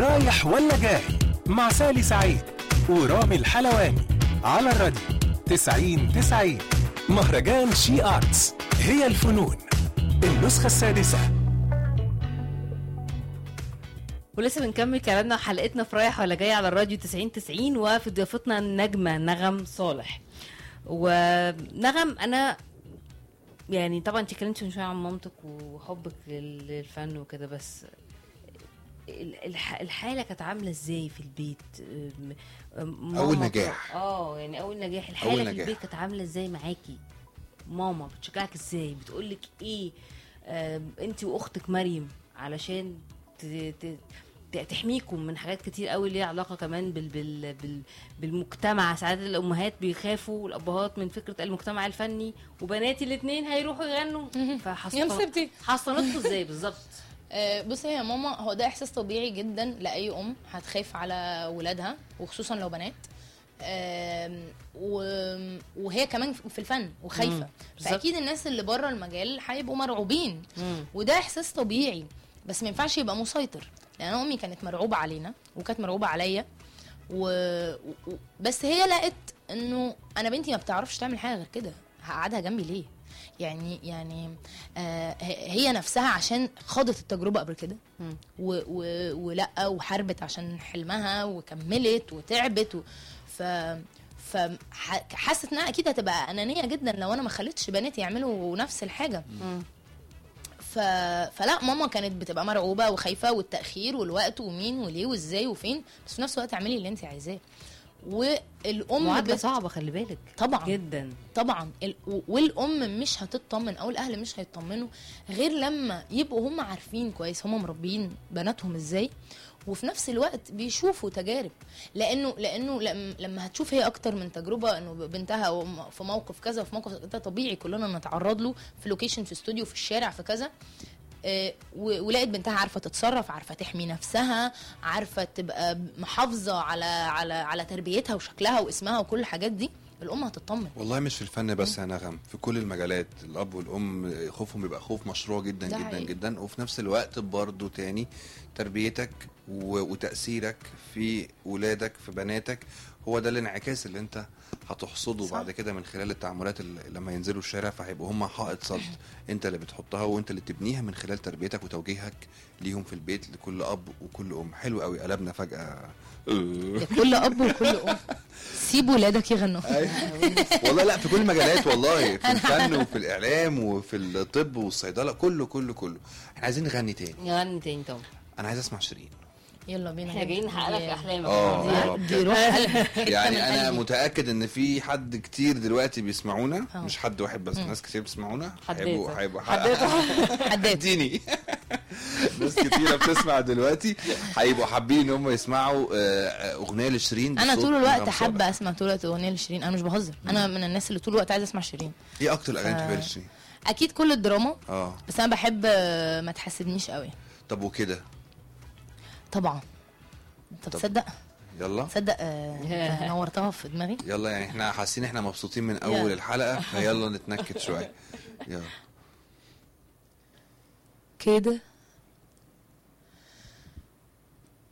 رايح ولا جاي مع سالي سعيد ورامي الحلواني على الراديو 90 90 مهرجان شي آرتس هي الفنون النسخة السادسة ولسه بنكمل كلامنا وحلقتنا في رايح ولا جاي على الراديو 90 90 وفي ضيافتنا النجمه نغم صالح ونغم انا يعني طبعا انت اتكلمتي من شويه عن مامتك وحبك لل- للفن وكده بس ال- الح- الحاله كانت عامله ازاي في البيت أم- أم- أول ماما نجاح. كانت- اه يعني اول نجاح الحاله أول في نجاح. البيت كانت عامله ازاي معاكي ماما بتشجعك ازاي بتقولك ايه انت واختك مريم علشان ت- ت- ت- تحميكم من حاجات كتير قوي ليها علاقه كمان بال بال بال بالمجتمع ساعات الامهات بيخافوا والابهات من فكره المجتمع الفني وبناتي الاثنين هيروحوا يغنوا يا فحصنت مصيبتي. حصنتكم ازاي بالظبط آه، بصي يا ماما هو ده احساس طبيعي جدا لاي ام هتخاف على ولادها وخصوصا لو بنات آم، و- وهي كمان في الفن وخايفه مم، بالظبط. فاكيد الناس اللي بره المجال هيبقوا مرعوبين مم. وده احساس طبيعي بس ما ينفعش يبقى مسيطر لان امي كانت مرعوبه علينا وكانت مرعوبه عليا و... و... بس هي لقت انه انا بنتي ما بتعرفش تعمل حاجه غير كده هقعدها جنبي ليه يعني يعني آه هي نفسها عشان خاضت التجربه قبل كده مم. و... و... ولا وحاربت عشان حلمها وكملت وتعبت و... ف فحست انها اكيد هتبقى انانيه جدا لو انا ما خليتش بناتي يعملوا نفس الحاجه مم. ف... فلا ماما كانت بتبقى مرعوبه وخايفه والتاخير والوقت ومين وليه وازاي وفين بس في نفس الوقت اعملي اللي انت عايزاه والام معادله بت- صعبه خلي بالك طبعا جدا طبعا ال... و- والام مش هتطمن او الاهل مش هيطمنوا غير لما يبقوا هم عارفين كويس هم مربيين بناتهم ازاي وفي نفس الوقت بيشوفوا تجارب لانه لانه لم- لما هتشوف هي اكتر من تجربه انه بنتها وم- في موقف كذا وفي موقف ده طبيعي كلنا نتعرض له في لوكيشن في استوديو في الشارع في كذا آه، و- ولقيت بنتها عارفه تتصرف عارفه تحمي نفسها عارفه تبقى محافظه على على على تربيتها وشكلها واسمها وكل الحاجات دي الام هتطمن والله مش في الفن بس يا نغم في كل المجالات الاب والام خوفهم بيبقى خوف مشروع جدا ده جدا حقيقي. جدا وفي نفس الوقت برضو تاني تربيتك و- وتاثيرك في ولادك في بناتك هو ده الانعكاس اللي انت هتحصده صح. بعد كده من خلال التعاملات اللي لما ينزلوا الشارع فهيبقوا هم حائط صد انت اللي بتحطها وانت اللي بتبنيها من خلال تربيتك وتوجيهك ليهم في البيت لكل اب وكل ام حلو قوي قلبنا فجاه لكل اب وكل ام سيب ولادك يغنوا والله لا في كل المجالات والله في الفن وفي الاعلام وفي الطب والصيدله كله كله كله احنا عايزين نغني تاني غني تاني طبعا انا عايز اسمع شيرين يلا بينا احنا جايين نحقق لك دي- احلامك اه آه، دي بجد. روح قلبي يعني من انا قلبي. متاكد ان في حد كتير دلوقتي بيسمعونا اه. مش حد واحد بس ناس كتير بيسمعونا حديت. هيبقوا هيبقوا حديت. حدات اديني ناس كتيره بتسمع دلوقتي هيبقوا حابين ان هم يسمعوا آه، آه، اغنيه لشيرين انا بصوت طول الوقت نغم حابه صالح. اسمع طول الوقت اغنيه لشيرين انا مش بهزر انا من الناس اللي طول الوقت عايزه اسمع شيرين ايه اكتر الاغاني ف- بتحبها لشيرين اكيد كل الدراما اه بس انا بحب آه، ما تحسدنيش قوي طب وكده طبعا طب طب. تصدق يلا تصدق آه، أنت نورتها في دماغي يلا يعني احنا حاسين احنا مبسوطين من اول يلا. الحلقه فيلا نتنكد شويه يلا كده